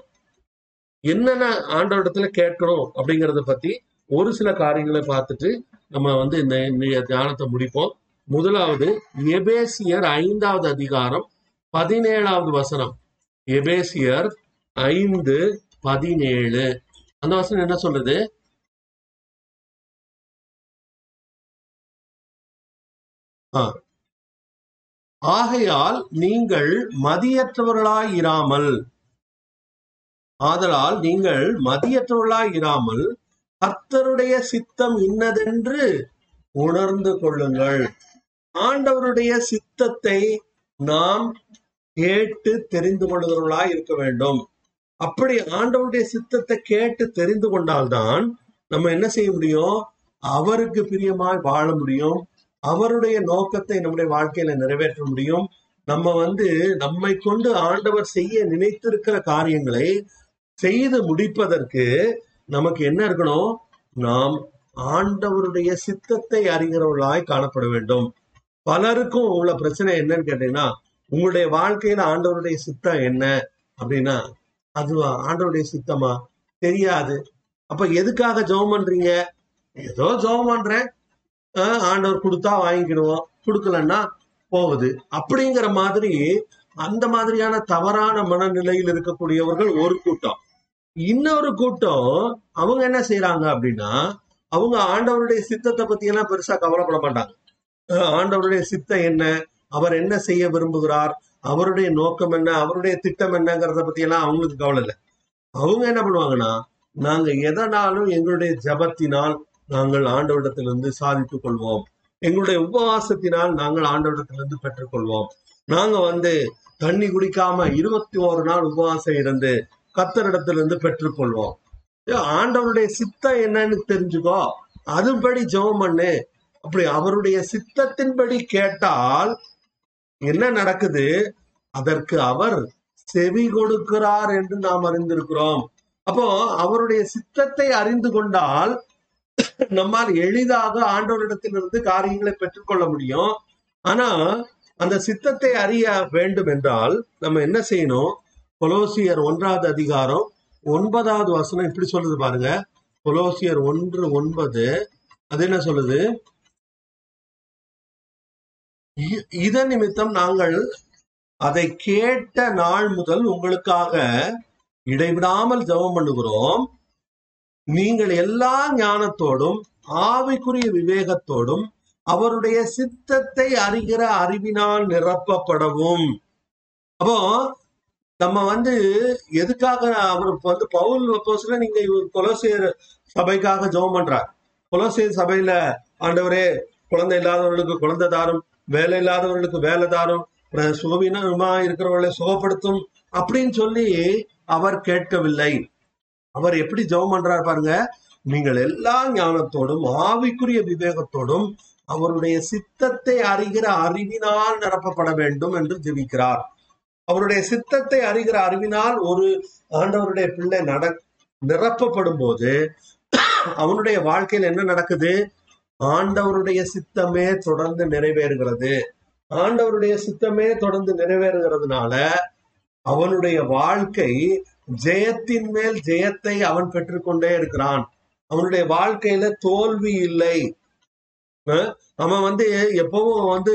என்னென்ன ஆண்டவரிடத்துல கேட்கணும் அப்படிங்கறத பத்தி ஒரு சில காரியங்களை பார்த்துட்டு நம்ம வந்து இந்த இந்த தியானத்தை முடிப்போம் முதலாவது எபேசியர் ஐந்தாவது அதிகாரம் பதினேழாவது வசனம் எபேசியர் ஐந்து பதினேழு அந்த வசனம் என்ன சொல்றது ஆ. ஆகையால் நீங்கள் மதியற்றவர்களாய் இராமல் ஆதலால் நீங்கள் மதியற்றவர்களாய் இராமல் கர்த்தருடைய சித்தம் இன்னதென்று உணர்ந்து கொள்ளுங்கள் ஆண்டவருடைய சித்தத்தை நாம் கேட்டு தெரிந்து கொள்கிறவர்களாய் இருக்க வேண்டும் அப்படி ஆண்டவருடைய சித்தத்தை கேட்டு தெரிந்து கொண்டால்தான் நம்ம என்ன செய்ய முடியும் அவருக்கு பிரியமாய் வாழ முடியும் அவருடைய நோக்கத்தை நம்முடைய வாழ்க்கையில நிறைவேற்ற முடியும் நம்ம வந்து நம்மை கொண்டு ஆண்டவர் செய்ய நினைத்திருக்கிற காரியங்களை செய்து முடிப்பதற்கு நமக்கு என்ன இருக்கணும் நாம் ஆண்டவருடைய சித்தத்தை அறிகிறவர்களாய் காணப்பட வேண்டும் பலருக்கும் உள்ள பிரச்சனை என்னன்னு கேட்டீங்கன்னா உங்களுடைய வாழ்க்கையில ஆண்டவருடைய சித்தம் என்ன அப்படின்னா அதுவா ஆண்டவருடைய சித்தமா தெரியாது அப்ப எதுக்காக ஜெபம் பண்றீங்க ஏதோ ஜெபம் பண்றேன் ஆஹ் ஆண்டவர் கொடுத்தா வாங்கிக்கிடுவோம் கொடுக்கலன்னா போகுது அப்படிங்கிற மாதிரி அந்த மாதிரியான தவறான மனநிலையில் இருக்கக்கூடியவர்கள் ஒரு கூட்டம் இன்னொரு கூட்டம் அவங்க என்ன செய்யறாங்க அப்படின்னா அவங்க ஆண்டவருடைய சித்தத்தை பத்தி எல்லாம் பெருசா கவலைப்பட மாட்டாங்க அஹ் ஆண்டவருடைய சித்தம் என்ன அவர் என்ன செய்ய விரும்புகிறார் அவருடைய நோக்கம் என்ன அவருடைய திட்டம் என்னங்கிறத பத்தி எல்லாம் அவங்களுக்கு கவலை இல்லை அவங்க என்ன பண்ணுவாங்கன்னா நாங்க எதனாலும் எங்களுடைய ஜபத்தினால் நாங்கள் ஆண்டவரிடத்திலிருந்து சாதித்துக் கொள்வோம் எங்களுடைய உபவாசத்தினால் நாங்கள் ஆண்டவரிடத்திலிருந்து பெற்றுக்கொள்வோம் நாங்க வந்து தண்ணி குடிக்காம இருபத்தி ஓரு நாள் உபவாசம் இருந்து கத்தரிடத்திலிருந்து பெற்றுக்கொள்வோம் ஏ, ஆண்டவருடைய சித்தம் என்னன்னு தெரிஞ்சுக்கோ அதுபடி ஜெபம் பண்ணு அப்படி அவருடைய சித்தத்தின்படி கேட்டால் என்ன நடக்குது அதற்கு அவர் செவி கொடுக்கிறார் என்று நாம் அறிந்திருக்கிறோம் அப்போ அவருடைய சித்தத்தை அறிந்து கொண்டால் நம்மால் எளிதாக ஆண்டவரிடத்திலிருந்து காரியங்களை பெற்றுக்கொள்ள முடியும் ஆனா அந்த சித்தத்தை அறிய வேண்டும் என்றால் நம்ம என்ன செய்யணும் கொலோசியர் ஒன்றாவது அதிகாரம் ஒன்பதாவது வசனம் இப்படி சொல்லுது பாருங்க கொலோசியர் ஒன்று ஒன்பது அது என்ன சொல்லுது இ- இதன் நிமித்தம் நாங்கள் அதை கேட்ட நாள் முதல் உங்களுக்காக இடைவிடாமல் ஜெபம் பண்ணுகிறோம் நீங்கள் எல்லா ஞானத்தோடும் ஆவிக்குரிய விவேகத்தோடும் அவருடைய சித்தத்தை அறிகிற அறிவினால் நிரப்பப்படவும் அப்போ நம்ம வந்து எதுக்காக அவர் வந்து பவுல் அப்போஸ்ல நீங்க இவர் கொலோசியர் சபைக்காக ஜெபம் பண்றார் கொலோசியர் சபையில ஆண்டவரே குழந்தை இல்லாதவர்களுக்கு குழந்தை தாரும் வேலை இல்லாதவர்களுக்கு வேலை தாரும் அஹ் சுகவீனமா இருக்கிறவர்களை சுகப்படுத்தும் அப்படின்னு சொல்லி அவர் கேட்கவில்லை அவர் எப்படி ஜெபம் பண்றார் பாருங்க நீங்கள் எல்லா ஞானத்தோடும் ஆவிக்குரிய விவேகத்தோடும் அவருடைய சித்தத்தை அறிகிற அறிவினால் நிரப்பப்பட வேண்டும் என்று ஜெபிக்கிறார் அவருடைய சித்தத்தை அறிகிற அறிவினால் ஒரு ஆண்டவருடைய பிள்ளை நட நிரப்பப்படும் போது அவனுடைய வாழ்க்கையில் என்ன நடக்குது ஆண்டவருடைய சித்தமே தொடர்ந்து நிறைவேறுகிறது ஆண்டவருடைய சித்தமே தொடர்ந்து நிறைவேறுகிறதுனால அவனுடைய வாழ்க்கை ஜெயத்தின் மேல் ஜெயத்தை அவன் பெற்றுக்கொண்டே இருக்கிறான் அவனுடைய வாழ்க்கையில தோல்வி இல்லை அஹ் அவன் வந்து எப்பவும் வந்து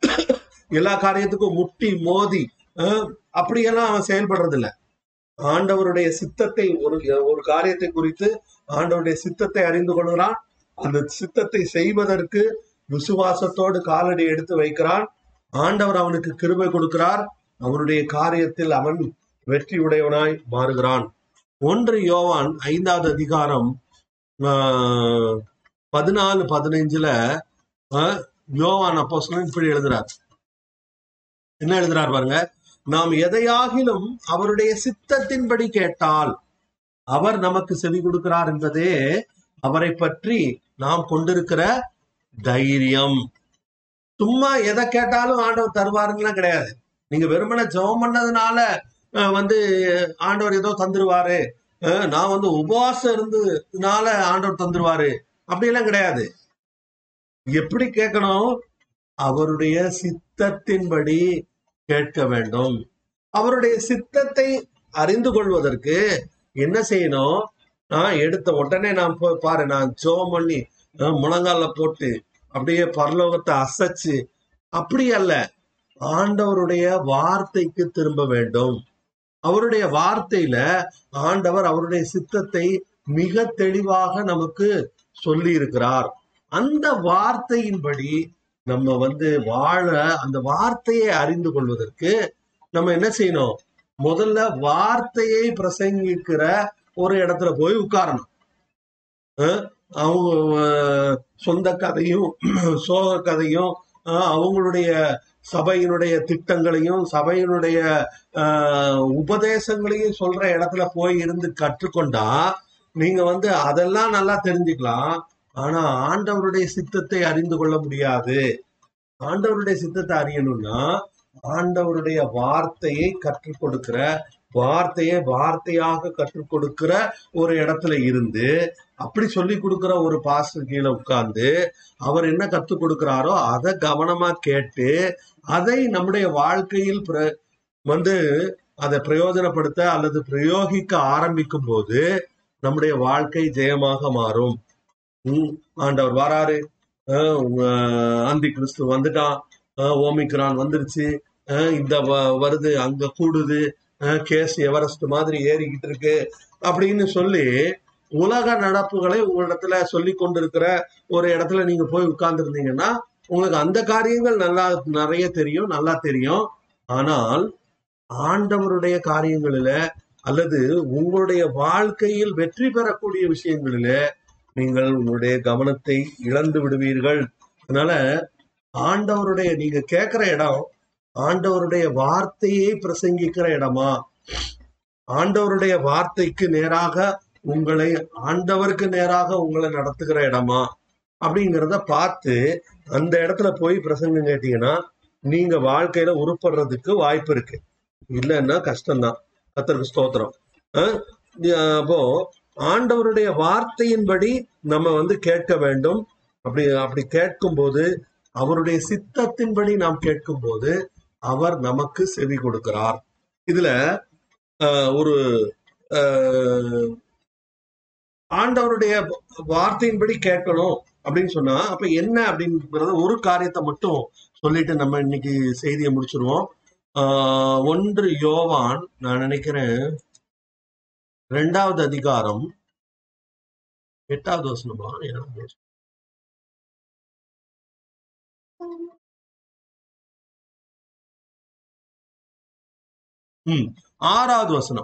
எல்லா காரியத்துக்கும் முட்டி மோதி அஹ் அப்படியெல்லாம் அவன் செயல்படுறது இல்ல ஆண்டவருடைய சித்தத்தை ஒரு ஒரு காரியத்தை குறித்து ஆண்டவருடைய சித்தத்தை அறிந்து கொள்கிறான் அந்த சித்தத்தை செய்வதற்கு விசுவாசத்தோடு காலடி எடுத்து வைக்கிறான் ஆண்டவர் அவனுக்கு கிருபை கொடுக்கிறார் அவனுடைய காரியத்தில் அவன் வெற்றி உடையவனாய் மாறுகிறான் ஒன்று யோவான் ஐந்தாவது அதிகாரம் ஆஹ், பதினாலு பதினைஞ்சுல ஆஹ், யோவான் அப்போ இப்படி எழுதுறார் என்ன எழுதுறார் பாருங்க நாம் எதையாகிலும் அவருடைய சித்தத்தின்படி கேட்டால் அவர் நமக்கு செவி கொடுக்கிறார் என்பதே அவரை பற்றி நாம் கொண்டிருக்கிற தைரியம் சும்மா எதை கேட்டாலும் ஆண்டவர் தருவாருங்கலாம் கிடையாது நீங்க வெறுமனே ஜெபம் பண்ணதுனால அஹ், வந்து ஆண்டவர் ஏதோ தந்துருவாரு அஹ், நான் வந்து உபவாசம் இருந்ததுனால ஆண்டவர் தந்துருவாரு அப்படியெல்லாம் கிடையாது எப்படி கேட்கணும் அவருடைய சித்தத்தின்படி கேட்க வேண்டும் அவருடைய சித்தத்தை அறிந்து கொள்வதற்கு என்ன செய்யணும் நான் எடுத்த உடனே நான் போய் பாரு நான் ஜோம் பண்ணி அஹ், முழங்கால போட்டு அப்படியே பரலோகத்தை அசைச்சு அப்படி அல்ல ஆண்டவருடைய வார்த்தைக்கு திரும்ப வேண்டும் அவருடைய வார்த்தையில ஆண்டவர் அவருடைய சித்தத்தை மிக தெளிவாக நமக்கு சொல்லி இருக்கிறார் அந்த வார்த்தையின்படி நம்ம வந்து வாழ அந்த வார்த்தையை அறிந்து கொள்வதற்கு நம்ம என்ன செய்யணும் முதல்ல வார்த்தையை பிரசங்கிக்கிற ஒரு இடத்துல போய் உட்காரணும் அஹ் அவங்க அஹ், சொந்த கதையும் சோக கதையும் அஹ், அவங்களுடைய சபையினுடைய திட்டங்களையும் சபையினுடைய ஆஹ், உபதேசங்களையும் சொல்ற இடத்துல போய் இருந்து கற்றுக்கொண்டா நீங்க வந்து அதெல்லாம் நல்லா தெரிஞ்சுக்கலாம் ஆனா ஆண்டவருடைய சித்தத்தை அறிந்து கொள்ள முடியாது ஆண்டவருடைய சித்தத்தை அறியணும்னா ஆண்டவருடைய வார்த்தையை கற்றுக் கொடுக்கிற வார்த்தையை வார்த்தையாக கற்றுக் கொடுக்கிற ஒரு இடத்துல இருந்து அப்படி சொல்லி கொடுக்கிற ஒரு பாஸ்டர் கீழே உட்கார்ந்து அவர் என்ன கற்றுக் கொடுக்கிறாரோ அதை கவனமா கேட்டு அதை நம்முடைய வாழ்க்கையில் பிர- வந்து அதை பிரயோஜனப்படுத்த அல்லது பிரயோகிக்க ஆரம்பிக்கும் போது நம்முடைய வாழ்க்கை ஜெயமாக மாறும் ம், ஆண்டவர் வராரு அஹ், அஹ், அந்தி கிறிஸ்து வந்துட்டான் அஹ், ஓமிக்ரான் வந்துருச்சு அஹ், இந்த வ- வருது அங்க கூடுது அஹ், கேஸ் எவரெஸ்ட் மாதிரி ஏறிக்கிட்டு இருக்கு அப்படின்னு சொல்லி உலக நடப்புகளை உங்களிடத்துல சொல்லி கொண்டிருக்கிற ஒரு இடத்துல நீங்க போய் உட்கார்ந்துருந்தீங்கன்னா உங்களுக்கு அந்த காரியங்கள் நல்லா நிறைய தெரியும் நல்லா தெரியும் ஆனால் ஆண்டவருடைய காரியங்களில அல்லது உங்களுடைய வாழ்க்கையில் வெற்றி பெறக்கூடிய விஷயங்களில நீங்கள் உங்களுடைய கவனத்தை இழந்து விடுவீர்கள் அதனால ஆண்டவருடைய நீங்க கேட்கிற இடம் ஆண்டவருடைய வார்த்தையை பிரசங்கிக்கிற இடமா ஆண்டவருடைய வார்த்தைக்கு நேராக உங்களை ஆண்டவருக்கு நேராக உங்களை நடத்துகிற இடமா அப்படிங்கிறத பார்த்து அந்த இடத்துல போய் பிரசங்கம் கேட்டீங்கன்னா நீங்க வாழ்க்கையில உருப்படுறதுக்கு வாய்ப்பு இருக்கு இல்லைன்னா கஷ்டம்தான் கத்தருக்கு ஸ்தோத்திரம் அஹ் அப்போ ஆண்டவருடைய வார்த்தையின்படி நம்ம வந்து கேட்க வேண்டும் அப்படி அப்படி கேட்கும்போது அவருடைய சித்தத்தின்படி நாம் கேட்கும்போது அவர் நமக்கு செவி கொடுக்கிறார் இதுல அஹ், ஒரு அஹ், ஆண்டவருடைய வார்த்தையின்படி கேட்கணும் அப்படின்னு சொன்னா அப்ப என்ன அப்படிங்கறத ஒரு காரியத்தை மட்டும் சொல்லிட்டு நம்ம இன்னைக்கு செய்தியை முடிச்சிருவோம் ஆஹ் ஒன்று யோவான் நான் நினைக்கிறேன் ரெண்டாவது அதிகாரம் எட்டாவது வசனமா ஏழாவது வசனம். ம் ஆறாவது வசனம்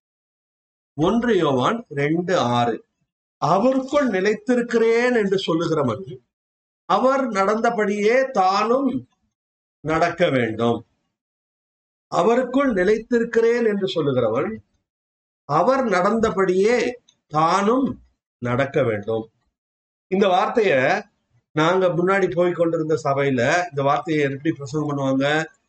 ஒன்று யோவான் ரெண்டு ஆறு அவருக்குள் நிலைத்திருக்கிறேன் என்று சொல்லுகிறவன் அவர் நடந்தபடியே தானும் நடக்க வேண்டும் அவருக்குள் நிலைத்திருக்கிறேன் என்று சொல்லுகிறவன் அவர் நடந்தபடியே தானும் நடக்க வேண்டும் இந்த வார்த்தைய நாங்க முன்னாடி போய் கொண்டிருந்த சபையில இந்த வார்த்தையை எப்படி பிரசங்கம் பண்ணுவாங்க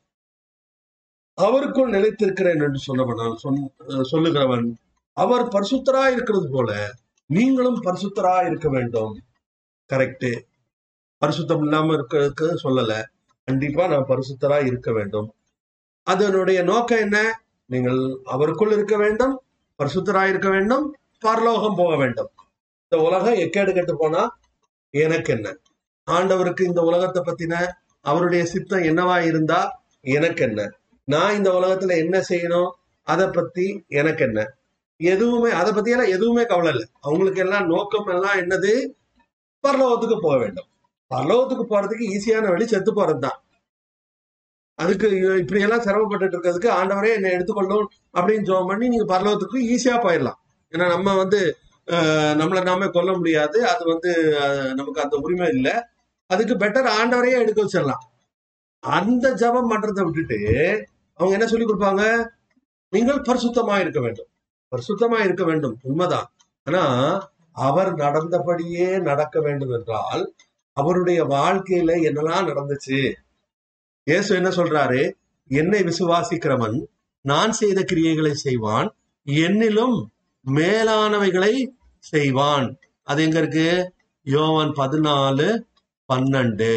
அவருக்குள் நிலைத்திருக்கிறேன் என்று சொல்லப்படான் சொன்- சொல்லுகிறவன் அவர் பரிசுத்தரா இருக்கிறது போல நீங்களும் பரிசுத்தரா இருக்க வேண்டும் கரெக்ட் பரிசுத்தம் இல்லாம இருக்கிறதுக்கு சொல்லல கண்டிப்பா நான் பரிசுத்தரா இருக்க வேண்டும் அதனுடைய நோக்கம் என்ன நீங்கள் அவருக்குள் இருக்க வேண்டும் பரிசுத்தரா இருக்க வேண்டும் பரலோகம் போக வேண்டும் இந்த உலகம் எக்கேடு கெட்டு போனா எனக்கு என்ன ஆண்டவருக்கு இந்த உலகத்தை பத்தின அவருடைய சித்தம் என்னவா இருந்தா எனக்கு என்ன நான் இந்த உலகத்துல என்ன செய்யணும் அதை பத்தி எனக்கு என்ன எதுவுமே அதை பத்தி எல்லாம் எதுவுமே கவலை இல்லை அவங்களுக்கு எல்லாம் நோக்கம் எல்லாம் என்னது பரலோகத்துக்கு போக வேண்டும் பரலோகத்துக்கு போறதுக்கு ஈஸியான வழி செத்து போறதுதான் அதுக்கு இப்படி எல்லாம் சிரமப்பட்டுட்டு இருக்கிறதுக்கு ஆண்டவரே என்னை எடுத்துக்கொள்ளும் அப்படின்னு ஜோம் பண்ணி நீங்க பரலோகத்துக்கு ஈஸியா போயிடலாம் ஏன்னா நம்ம வந்து அஹ், நம்மளை நாமே கொல்ல முடியாது அது வந்து அஹ், நமக்கு அந்த உரிமை இல்லை அதுக்கு பெட்டர் ஆண்டவரையே எடுக்க வச்சிடலாம் அந்த ஜெபம் பண்றதை விட்டுட்டு அவங்க என்ன சொல்லி கொடுப்பாங்க நீங்கள் பரிசுத்தமா இருக்க வேண்டும் பரிசுத்தமா இருக்க வேண்டும் உண்மைதான் ஆனா அவர் நடந்தபடியே நடக்க வேண்டும் என்றால் அவருடைய வாழ்க்கையில என்னெல்லாம் நடந்துச்சு இயேசு என்ன சொல்றாரு என்னை விசுவாசிக்கிறவன் நான் செய்த கிரியைகளை செய்வான் என்னிலும் மேலானவைகளை செய்வான் அது எங்க இருக்கு யோவான் பதினாலு பன்னெண்டு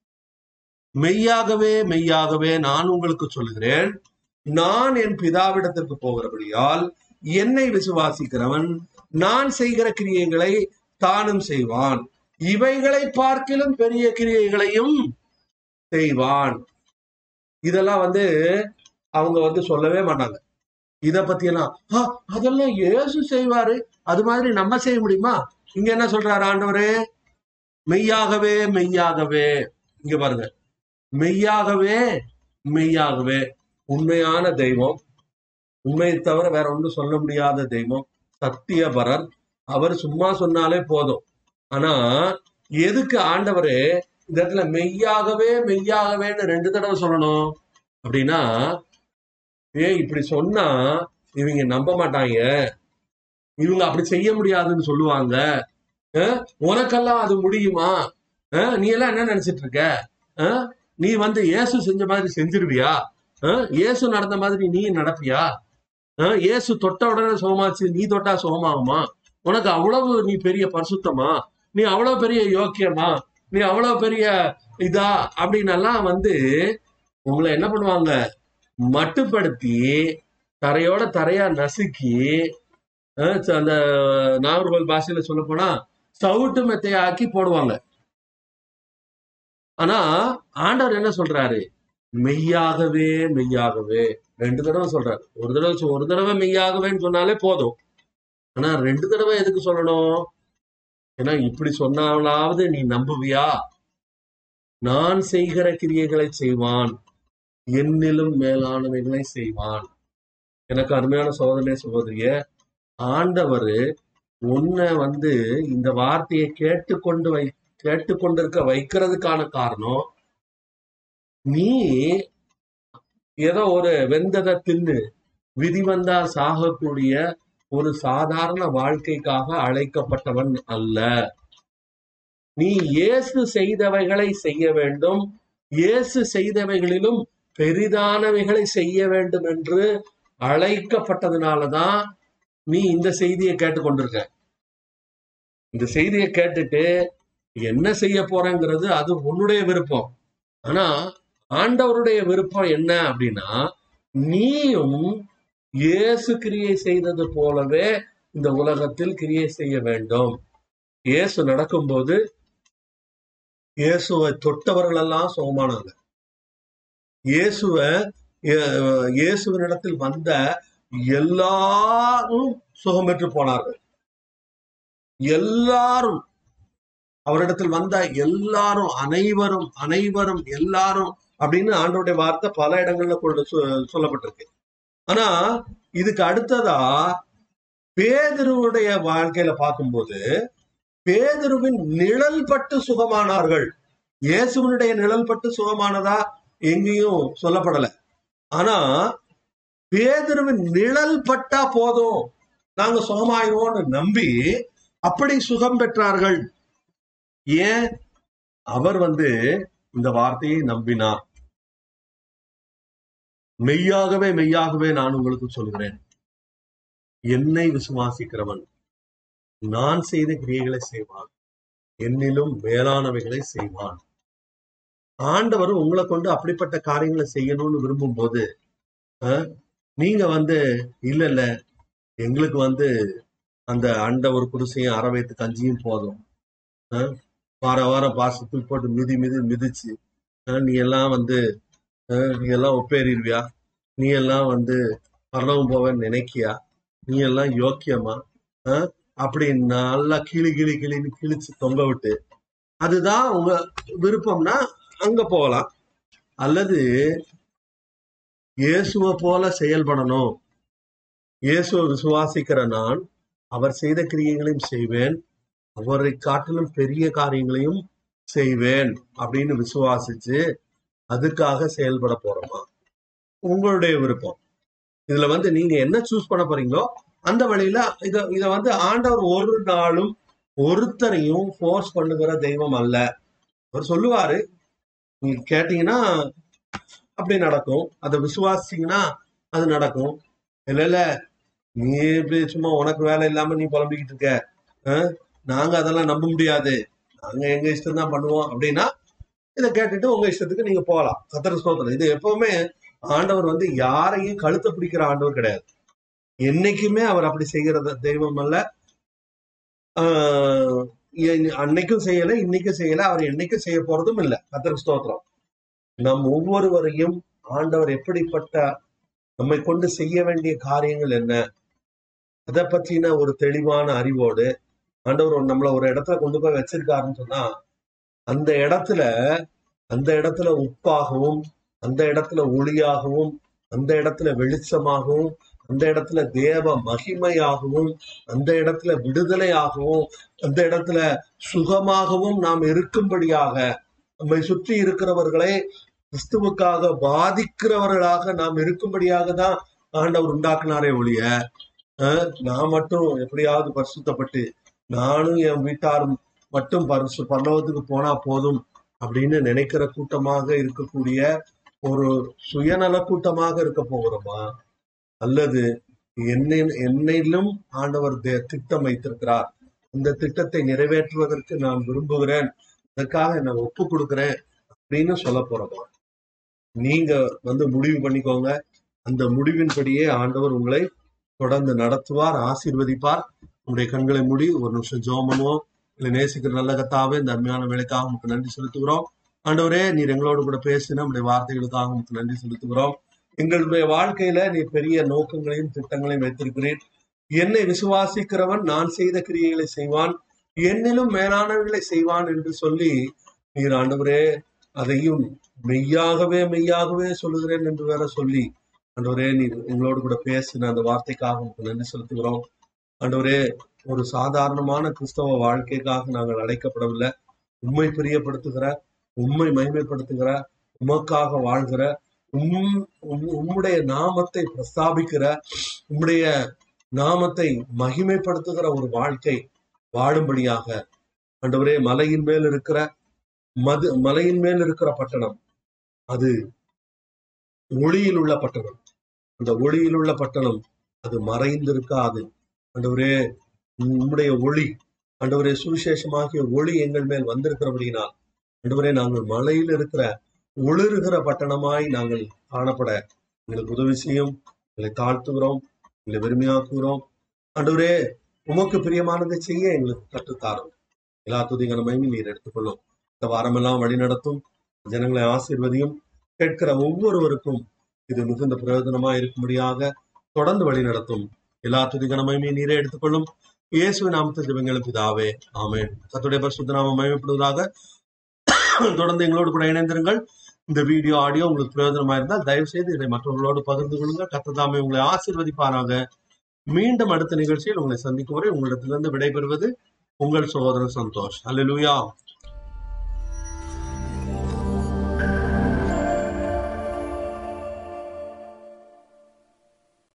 மெய்யாகவே மெய்யாகவே நான் உங்களுக்கு சொல்லுகிறேன் நான் என் பிதாவிடத்திற்கு போகிறபடியால் என்னை விசுவாசிக்கிறவன் நான் செய்கிற கிரியைகளை தானும் செய்வான் இவைகளை பார்க்கிலும் பெரிய கிரியைகளையும் செய்வான் இதெல்லாம் வந்து அவங்க வந்து சொல்லவே மாட்டாங்க இத பத்தி எல்லாம் "ஆ, அதெல்லாம் இயேசு செய்வாரு அது மாதிரி நம்ம செய்ய முடியுமா இங்க என்ன சொல்றாரு ஆண்டவரே மெய்யாகவே மெய்யாகவே இங்க பாருங்க மெய்யாகவே மெய்யாகவே உண்மையான தெய்வம் உண்மையை தவிர வேற ஒன்றும் சொல்ல முடியாத தெய்வம் சத்தியபரர் அவர் சும்மா சொன்னாலே போதும் ஆனா எதுக்கு ஆண்டவரே இந்த இடத்துல மெய்யாகவே மெய்யாகவேன்னு ரெண்டு தடவை சொல்லணும் அப்படின்னா ஏ இப்படி சொன்னா இவங்க நம்ப மாட்டாங்க இவங்க அப்படி செய்ய முடியாதுன்னு சொல்லுவாங்க அஹ், உனக்கெல்லாம் அது முடியுமா அஹ், நீ எல்லாம் என்ன நினைச்சிட்டு இருக்க அஹ், நீ வந்து இயேசு செஞ்ச மாதிரி செஞ்சிருவியா அஹ், இயேசு நடந்த மாதிரி நீ நடப்பியா அஹ், இயேசு தொட்ட உடனே சுகமாச்சு நீ தொட்டா சுகமாகுமா உனக்கு அவ்வளவு நீ பெரிய பரிசுத்தமா நீ அவ்வளவு பெரிய யோக்கியமா நீ அவ்வளவு பெரிய இதா அப்படின்னு எல்லாம் வந்து உங்களை என்ன பண்ணுவாங்க மட்டுப்படுத்தி தரையோட தரையா நசுக்கி அஹ், ச- அந்த நாகர்கோவில் பாஷையில சொல்ல போனா சவுட்டு மெத்தையாக்கி போடுவாங்க ஆனா ஆண்டவர் என்ன சொல்றாரு மெய்யாகவே மெய்யாகவே ரெண்டு தடவை சொல்றாரு ஒரு தடவை சொ- ஒரு தடவை மெய்யாகவேன்னு சொன்னாலே போதும் ஆனா ரெண்டு தடவை எதுக்கு சொல்லணும் ஏன்னா இப்படி சொன்னாலாவது நீ நம்புவியா நான் செய்கிற கிரியைகளை செய்வான் என்னிலும் மேலானவைகளை செய்வான் எனக்கு அருமையான சகோதரனே சகோதரிய ஆண்டவர் உன்னை வந்து இந்த வார்த்தையை கேட்டுக்கொண்டு வை கேட்டுக்கொண்டிருக்க வைக்கிறதுக்கான காரணம் நீ ஏதோ ஒரு வெந்ததை தின்னு விதி வந்தா சாகக்கூடிய ஒரு சாதாரண வாழ்க்கைக்காக அழைக்கப்பட்டவன் அல்ல நீ இயேசு செய்தவைகளை செய்ய வேண்டும் இயேசு செய்தவைகளிலும் பெரிதானவைகளை செய்ய வேண்டும் என்று அழைக்கப்பட்டதுனாலதான் நீ இந்த செய்தியை கேட்டுக்கொண்டிருக்க இந்த செய்தியை கேட்டுட்டு என்ன செய்ய போறேங்கிறது அது உன்னுடைய விருப்பம் ஆனா ஆண்டவருடைய விருப்பம் என்ன அப்படின்னா நீயும் இயேசு கிரியை செய்தது போலவே இந்த உலகத்தில் கிரியை செய்ய வேண்டும் இயேசு நடக்கும்போது இயேசுவை தொட்டவர்கள் எல்லாம் சுகமானாங்க இயேசுவ அஹ், இயேசுவினிடத்தில் வந்த எல்லாரும் சுகம் பெற்று போனார்கள் எல்லாரும் அவரிடத்தில் வந்த எல்லாரும் அனைவரும் அனைவரும் எல்லாரும் அப்படின்னு ஆண்டவருடைய வார்த்தை பல இடங்கள்ல கொண்டு சொ- சொல்லப்பட்டிருக்கு ஆனா இதுக்கு அடுத்ததா பேதுருவுடைய வாழ்க்கையில பார்க்கும்போது பேதுருவின் நிழல் பட்டு சுகமானார்கள் இயேசுவனுடைய நிழல் பட்டு சுகமானதா எங்கேயும் சொல்லப்படல ஆனா பேதுருவின் நிழல் பட்டா போதும் நாங்க சுகமாயிருவோம்னு நம்பி அப்படி சுகம் பெற்றார்கள் ஏன் அவர் வந்து இந்த வார்த்தையை நம்பினார் மெய்யாகவே மெய்யாகவே நான் உங்களுக்கு சொல்கிறேன் என்னை விசுவாசிக்கிறவன் நான் செய்த கிரியைகளை செய்வான் என்னிலும் மேலானவைகளை செய்வான் ஆண்டவர் உங்களை கொண்டு அப்படிப்பட்ட காரியங்களை செய்யணும்னு விரும்பும் போது அஹ், நீங்க வந்து இல்ல இல்ல எங்களுக்கு வந்து அந்த அண்ட ஒரு குடிசையும் அரை வயிற்று கஞ்சியும் போதும் அஹ், வார வாரம் பாசத்துக்கு போட்டு மிதி மிதி மிதிச்சு அஹ், நீ எல்லாம் வந்து அஹ், நீ எல்லாம் ஒப்பேறிடுவியா நீ எல்லாம் வந்து பரலவம் போவேன்னு நினைக்கியா நீ எல்லாம் யோக்கியமா அஹ், அப்படி நல்லா கிளி கிளி கிளின்னு கிழிச்சு தொங்க விட்டு அதுதான் உங்க விருப்பம்னா அங்க போகலாம் அல்லது இயேசுவை போல செயல்படணும் இயேசுவை விசுவாசிக்கிற நான் அவர் செய்த கிரியைகளையும் செய்வேன் அவரை காட்டிலும் பெரிய காரியங்களையும் செய்வேன் அப்படின்னு விசுவாசிச்சு அதுக்காக செயல்பட போறோமா உங்களுடைய விருப்பம் இதுல வந்து நீங்க என்ன சூஸ் பண்ண போறீங்களோ அந்த வழியில இத இத வந்து ஆண்டவர் ஒரு நாளும் ஒருத்தரையும் ஃபோர்ஸ் பண்ணுகிற தெய்வம் அல்ல அவர் சொல்லுவாரு நீங்க கேட்டீங்கன்னா அப்படி நடக்கும் அதை விசுவாசிங்கன்னா அது நடக்கும் இல்ல இல்ல நீ இப்படி சும்மா உனக்கு வேலை இல்லாம நீ புலம்பிக்கிட்டு இருக்க அஹ், நாங்க அதெல்லாம் நம்ப முடியாது நாங்க எங்க இஷ்டம் தான் பண்ணுவோம் அப்படின்னா இதை கேட்டுட்டு உங்க இஷ்டத்துக்கு நீங்க போகலாம் கத்தர் ஸ்தோத்திரம் இது எப்பவுமே ஆண்டவர் வந்து யாரையும் கழுத்தை பிடிக்கிற ஆண்டவர் கிடையாது என்னைக்குமே அவர் அப்படி செய்கிற த- தெய்வம் அல்ல ஆஹ், எ- அன்னைக்கும் செய்யல இன்னைக்கும் செய்யல அவர் என்னைக்கும் செய்ய போறதும் இல்லை கத்தர் ஸ்தோத்திரம் நம் ஒவ்வொருவரையும் ஆண்டவர் எப்படிப்பட்ட நம்மை கொண்டு செய்ய வேண்டிய காரியங்கள் என்ன அதை பற்றின ஒரு தெளிவான அறிவோடு ஆண்டவர் ஒரு நம்மள ஒரு இடத்துல கொண்டு போய் வச்சிருக்காருன்னு சொன்னா அந்த இடத்துல அந்த இடத்துல உப்பாகவும் அந்த இடத்துல ஒளியாகவும் அந்த இடத்துல வெளிச்சமாகவும் அந்த இடத்துல தேவ மகிமையாகவும் அந்த இடத்துல விடுதலையாகவும் அந்த இடத்துல சுகமாகவும் நாம் இருக்கும்படியாக நம்மை சுற்றி இருக்கிறவர்களை கிறிஸ்துவுக்காக பாதிக்கிறவர்களாக நாம் இருக்கும்படியாக தான் ஆண்டவர் உண்டாக்குனாரே ஒழிய அஹ், நான் மட்டும் எப்படியாவது பரிசுத்தப்பட்டு நானும் என் வீட்டாரும் மட்டும் பரிசு பரலோகத்துக்கு போனா போதும் அப்படின்னு நினைக்கிற கூட்டமாக இருக்கக்கூடிய ஒரு சுயநல கூட்டமாக இருக்க போகிறோமா அல்லது என்னை என்னிலும் ஆண்டவர் தே- திட்டம் வைத்திருக்கிறார் இந்த திட்டத்தை நிறைவேற்றுவதற்கு நான் விரும்புகிறேன் அதற்காக நான் ஒப்பு கொடுக்கிறேன் அப்படின்னு சொல்ல போறோமா நீங்க வந்து முடிவு பண்ணிக்கோங்க அந்த முடிவின்படியே ஆண்டவர் உங்களை தொடர்ந்து நடத்துவார் ஆசீர்வதிப்பார் உங்களுடைய கண்களை மூடி ஒரு நிமிஷம் ஜெபம் பண்ணுவோம் இல்லை நேசிக்கிற நல்ல கத்தாவே இந்த அருமையான வேலைக்காக உங்களுக்கு நன்றி செலுத்துகிறோம் ஆண்டவரே நீர் எங்களோடு கூட பேசின நம்முடைய வார்த்தைகளுக்காக உங்களுக்கு நன்றி செலுத்துகிறோம் எங்களுடைய வாழ்க்கையில நீர் பெரிய நோக்கங்களையும் திட்டங்களையும் வைத்திருக்கிறீர் என்னை விசுவாசிக்கிறவன் நான் செய்த கிரியைகளை செய்வான் என்னிலும் மேலானவர்களை செய்வான் என்று சொல்லி நீர் ஆண்டவரே அதையும் மெய்யாகவே மெய்யாகவே சொல்லுகிறேன் என்று வேற சொல்லி ஆண்டவரே நீர் எங்களோடு கூட பேசின அந்த வார்த்தைக்காக உங்களுக்கு நன்றி செலுத்துகிறோம் ஆண்டவரே ஒரு சாதாரணமான கிறிஸ்தவ வாழ்க்கைக்காக நாங்கள் அழைக்கப்படவில்லை உண்மை பிரியப்படுத்துகிற உண்மை மகிமைப்படுத்துகிற உமக்காக வாழ்கிற உம் உம்- உம்முடைய நாமத்தை பிரஸ்தாபிக்கிற உம்முடைய நாமத்தை மகிமைப்படுத்துகிற ஒரு வாழ்க்கை வாழும்படியாக ஆண்டவரே மலையின் மேல் இருக்கிற மது மலையின் மேல் இருக்கிற பட்டணம் அது ஒளியில் உள்ள பட்டணம் அந்த ஒளியில் உள்ள பட்டணம் அது மறைந்திருக்காது ஆண்டவரே உம்முடைய ஒளி ஆண்டவரே சுவிசேஷமாகிய ஒளி எங்கள் மேல் வந்திருக்கிறபடியினால் ஆண்டவரே நாங்கள் மலையில் இருக்கிற ஒளிருகிற பட்டணமாய் நாங்கள் காணப்பட எங்களுக்கு உதவி செய்யும் எங்களை தாழ்த்துகிறோம் எங்களை வெறுமையாக்குகிறோம் ஆண்டவரே உமக்கு பிரியமானதை செய்ய எங்களுக்கு கற்றுத்தாரும் எல்லா துதிகனமையும் நீர் எடுத்துக்கொள்ளும் இந்த வாரமெல்லாம் வழி நடத்தும் ஜனங்களை ஆசீர்வதியும் கேட்கிற ஒவ்வொருவருக்கும் இது மிகுந்த பிரயோஜனமா இருக்கும்படியாக தொடர்ந்து வழி நடத்தும் எல்லா துதிகனமையுமே நீரே எடுத்துக்கொள்ளும் இயேசு நாமத்தை ஜெபங்களும் பிதாவே ஆமென் கத்துடைய பரிசுத்த நாமம் மகிமைப்படுவதாக தொடர்ந்து எங்களோடு கூட இணைந்திருங்கள் இந்த வீடியோ ஆடியோ உங்களுக்கு பிரயோஜனமா இருந்தால் தயவு செய்து இதை மற்றவர்களோடு பகிர்ந்து கொள்ளுங்க கத்ததாமே உங்களை ஆசீர்வதிப்பாராக மீண்டும் அடுத்த நிகழ்ச்சியில் உங்களை சந்திக்கும் வரை உங்களிடத்திலிருந்து விடைபெறுவது உங்கள் சகோதரன் சந்தோஷ் அல்லேலூயா